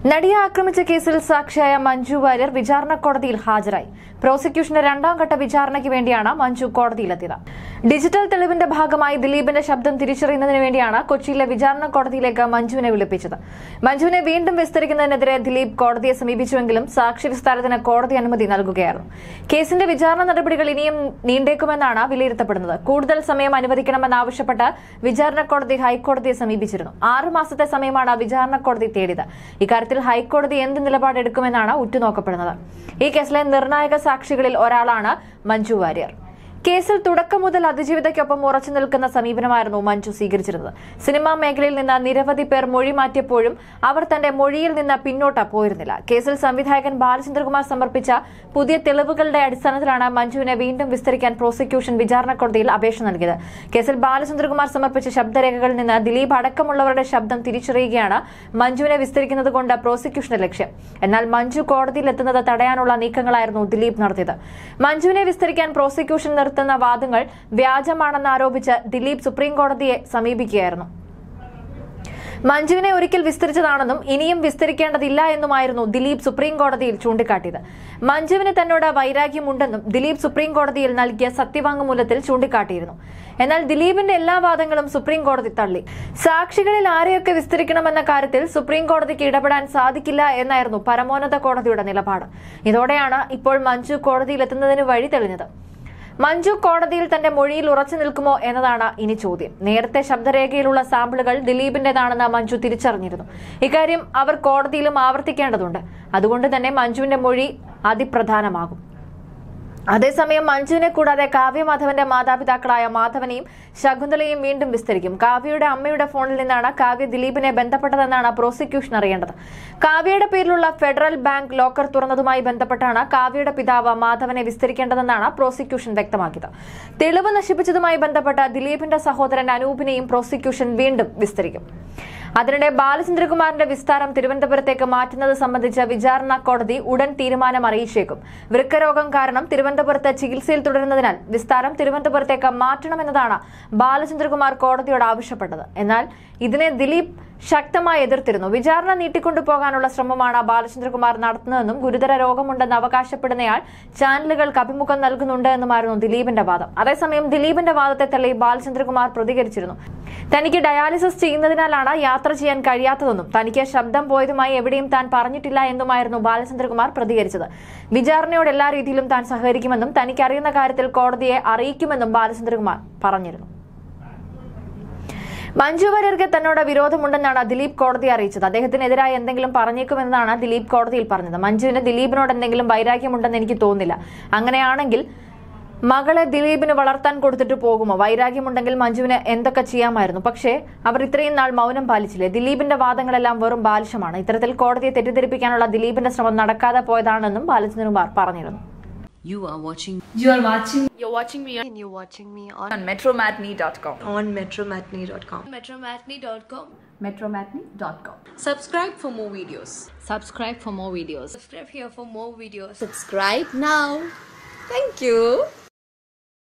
നടിയെ ആക്രമിച്ച കേസിൽ സാക്ഷിയായ മഞ്ജു വാര്യർ വിചാരണ കോടതിയിൽ ഹാജരായി പ്രോസിക്യൂഷന്റെ രണ്ടാം ഘട്ട വിചാരണയ്ക്ക് വേണ്ടിയാണ് മഞ്ജു കോടതിയിലെത്തിയത് ഡിജിറ്റൽ തെളിവിന്റെ ഭാഗമായി ദിലീപിന്റെ ശബ്ദം തിരിച്ചറിയുന്നതിന് വേണ്ടിയാണ് കൊച്ചിയിലെ വിചാരണ കോടതിയിലേക്ക് മഞ്ജുവിനെ വിളിപ്പിച്ചത് മഞ്ജുവിനെ വീണ്ടും വിസ്തരിക്കുന്നതിനെതിരെ ദിലീപ് കോടതിയെ സമീപിച്ചുവെങ്കിലും സാക്ഷി വിസ്താരത്തിന് കോടതി അനുമതി നൽകുകയായിരുന്നു കേസിന്റെ വിചാരണ നടപടികൾ ഇനിയും നീണ്ടേക്കുമെന്നാണ് വിലയിരുത്തപ്പെടുന്നത് കൂടുതൽ സമയം അനുവദിക്കണമെന്നാവശ്യപ്പെട്ട് വിചാരണ കോടതി ഹൈക്കോടതിയെ സമീപിച്ചിരുന്നു ആറ് മാസത്തെ സമയമാണ് വിചാരണ കോടതി തേടിയത് ഇക്കാര്യത്തിൽ ഹൈക്കോടതി എന്ത് നിലപാടെടുക്കുമെന്നാണ് ഉറ്റുനോക്കപ്പെടുന്നത് ഈ കേസിലെ നിർണായക സാക്ഷികളിൽ ഒരാളാണ് മഞ്ജു വാര്യർ കേസിൽ തുടക്കം മുതൽ അതിജീവിതയ്ക്കൊപ്പം ഉറച്ചു നിൽക്കുന്ന സമീപനമായിരുന്നു മഞ്ജു സ്വീകരിച്ചിരുന്നത് സിനിമാ മേഖലയിൽ നിന്ന് നിരവധി പേർ മൊഴി മാറ്റിയപ്പോഴും അവർ തന്റെ മൊഴിയിൽ നിന്ന് പിന്നോട്ട് പോയിരുന്നില്ല കേസിൽ സംവിധായകൻ ബാലചന്ദ്രകുമാർ സമർപ്പിച്ച പുതിയ തെളിവുകളുടെ അടിസ്ഥാനത്തിലാണ് മഞ്ജുവിനെ വീണ്ടും വിസ്തരിക്കാൻ പ്രോസിക്യൂഷൻ വിചാരണ കോടതിയിൽ അപേക്ഷ നൽകിയത് കേസിൽ ബാലചന്ദ്രകുമാർ സമർപ്പിച്ച ശബ്ദരേഖകളിൽ നിന്ന് ദിലീപ് അടക്കമുള്ളവരുടെ ശബ്ദം തിരിച്ചറിയുകയാണ് മഞ്ജുവിനെ വിസ്തരിക്കുന്നത് കൊണ്ട് പ്രോസിക്യൂഷന്റെ ലക്ഷ്യം എന്നാൽ മഞ്ജു കോടതിയിലെത്തുന്നത് തടയാനുള്ള നീക്കങ്ങളായിരുന്നു ദിലീപ് നടത്തിയത് മഞ്ജുവിനെ വിസ്തരിക്കാൻ പ്രോസിക്യൂഷൻ നിർത്തുന്ന വാദങ്ങൾ വ്യാജമാണെന്ന് ആരോപിച്ച് ദിലീപ് സുപ്രീം കോടതിയെ സമീപിക്കുകയായിരുന്നു മഞ്ജുവിനെ ഒരിക്കൽ വിസ്തരിച്ചതാണെന്നും ഇനിയും വിസ്തരിക്കേണ്ടതില്ല എന്നുമായിരുന്നു ദിലീപ് സുപ്രീം കോടതിയിൽ ചൂണ്ടിക്കാട്ടിയത് മഞ്ജുവിന് തന്നോട് വൈരാഗ്യമുണ്ടെന്നും ദിലീപ് സുപ്രീം കോടതിയിൽ നൽകിയ സത്യവാങ്മൂലത്തിൽ ചൂണ്ടിക്കാട്ടിയിരുന്നു എന്നാൽ ദിലീപിന്റെ എല്ലാ വാദങ്ങളും സുപ്രീം കോടതി തള്ളി സാക്ഷികളിൽ ആരെയൊക്കെ വിസ്തരിക്കണമെന്ന കാര്യത്തിൽ സുപ്രീം കോടതിക്ക് ഇടപെടാൻ സാധിക്കില്ല എന്നായിരുന്നു പരമോന്നത കോടതിയുടെ നിലപാട് ഇതോടെയാണ് ഇപ്പോൾ മഞ്ജു കോടതിയിലെത്തുന്നതിന് വഴി തെളിഞ്ഞത് മഞ്ജു കോടതിയിൽ തന്റെ മൊഴിയിൽ ഉറച്ചു നിൽക്കുമോ എന്നതാണ് ഇനി ചോദ്യം നേരത്തെ ശബ്ദരേഖയിലുള്ള സാമ്പിളുകൾ ദിലീപിന്റേതാണെന്ന് മഞ്ജു തിരിച്ചറിഞ്ഞിരുന്നു ഇക്കാര്യം അവർ കോടതിയിലും ആവർത്തിക്കേണ്ടതുണ്ട് അതുകൊണ്ട് തന്നെ മഞ്ജുവിന്റെ മൊഴി അതിപ്രധാനമാകും അതേസമയം മഞ്ജുവിനെ കൂടാതെ കാവ്യ മാധവന്റെ മാതാപിതാക്കളായ മാധവനെയും ശകുന്തളയും വീണ്ടും വിസ്തരിക്കും കാവ്യയുടെ അമ്മയുടെ ഫോണിൽ നിന്നാണ് കാവ്യ ദിലീപിനെ ബന്ധപ്പെട്ടതെന്നാണ് പ്രോസിക്യൂഷൻ അറിയേണ്ടത് കാവ്യയുടെ പേരിലുള്ള ഫെഡറൽ ബാങ്ക് ലോക്കർ തുറന്നതുമായി ബന്ധപ്പെട്ടാണ് കാവ്യയുടെ പിതാവ് മാധവനെ വിസ്തരിക്കേണ്ടതെന്നാണ് പ്രോസിക്യൂഷൻ വ്യക്തമാക്കിയത് തെളിവ് നശിപ്പിച്ചതുമായി ബന്ധപ്പെട്ട ദിലീപിന്റെ സഹോദരൻ അനൂപിനെയും പ്രോസിക്യൂഷൻ വീണ്ടും വിസ്തരിക്കും അതിനിടെ ബാലചന്ദ്രകുമാറിന്റെ വിസ്താരം തിരുവനന്തപുരത്തേക്ക് മാറ്റുന്നത് സംബന്ധിച്ച് വിചാരണ കോടതി ഉടൻ തീരുമാനം അറിയിച്ചേക്കും വൃക്കരോഗം കാരണം തിരുവനന്തപുരത്ത് ചികിത്സയിൽ തുടരുന്നതിനാൽ വിസ്താരം തിരുവനന്തപുരത്തേക്ക് മാറ്റണമെന്നതാണ് ബാലചന്ദ്രകുമാർ കോടതിയോട് ആവശ്യപ്പെട്ടത് എന്നാൽ ഇതിനെ ദിലീപ് ശക്തമായി എതിർത്തിരുന്നു വിചാരണ നീട്ടിക്കൊണ്ടുപോകാനുള്ള ശ്രമമാണ് ബാലചന്ദ്രകുമാർ നടത്തുന്നതെന്നും ഗുരുതര രോഗമുണ്ടെന്ന് അവകാശപ്പെടുന്നയാൾ ചാനലുകൾക്ക് അഭിമുഖം നൽകുന്നുണ്ട് എന്നുമായിരുന്നു ദിലീപിന്റെ വാദം അതേസമയം ദിലീപിന്റെ വാദത്തെ തള്ളി ബാലചന്ദ്രകുമാർ പ്രതികരിച്ചിരുന്നു തനിക്ക് ഡയാലിസിസ് ചെയ്യുന്നതിനാലാണ് യാത്ര ചെയ്യാൻ കഴിയാത്തതെന്നും തനിക്ക് ശബ്ദം പോയതുമായി എവിടെയും താൻ പറഞ്ഞിട്ടില്ല എന്നുമായിരുന്നു ബാലചന്ദ്രകുമാർ പ്രതികരിച്ചത് വിചാരണയോട് എല്ലാ രീതിയിലും താൻ സഹകരിക്കുമെന്നും തനിക്ക് അറിയുന്ന കാര്യത്തിൽ കോടതിയെ അറിയിക്കുമെന്നും ബാലചന്ദ്രകുമാർ പറഞ്ഞിരുന്നു മഞ്ജു വാര്യർക്ക് തന്നോട് വിരോധമുണ്ടെന്നാണ് ദിലീപ് കോടതിയെ അറിയിച്ചത് അദ്ദേഹത്തിനെതിരായി എന്തെങ്കിലും പറഞ്ഞേക്കുമെന്നാണ് ദിലീപ് കോടതിയിൽ പറഞ്ഞത് മഞ്ജുവിന് ദിലീപിനോട് എന്തെങ്കിലും വൈരാഗ്യമുണ്ടെന്ന് എനിക്ക് തോന്നുന്നില്ല അങ്ങനെയാണെങ്കിൽ മകളെ ദിലീപിന് വളർത്താൻ കൊടുത്തിട്ട് പോകുമോ വൈരാഗ്യമുണ്ടെങ്കിൽ മഞ്ജുവിന് എന്തൊക്കെ ചെയ്യാമായിരുന്നു പക്ഷേ അവർ ഇത്രയും നാൾ മൗനം പാലിച്ചില്ലേ ദിലീപിന്റെ വാദങ്ങളെല്ലാം വെറും ബാലിശമാണ് ഇത്തരത്തിൽ കോടതിയെ തെറ്റിദ്ധരിപ്പിക്കാനുള്ള ദിലീപിന്റെ ശ്രമം നടക്കാതെ പോയതാണെന്നും ബാലചന്ദ്രകുമാർ പറഞ്ഞിരുന്നു You are watching You are watching You're watching me on, and you're watching me on, on metromatney.com. on metromatney.com. Metromatney.com. metromatney.com. Subscribe for more videos. subscribe for more videos Subscribe here for more videos. Subscribe now. Thank you.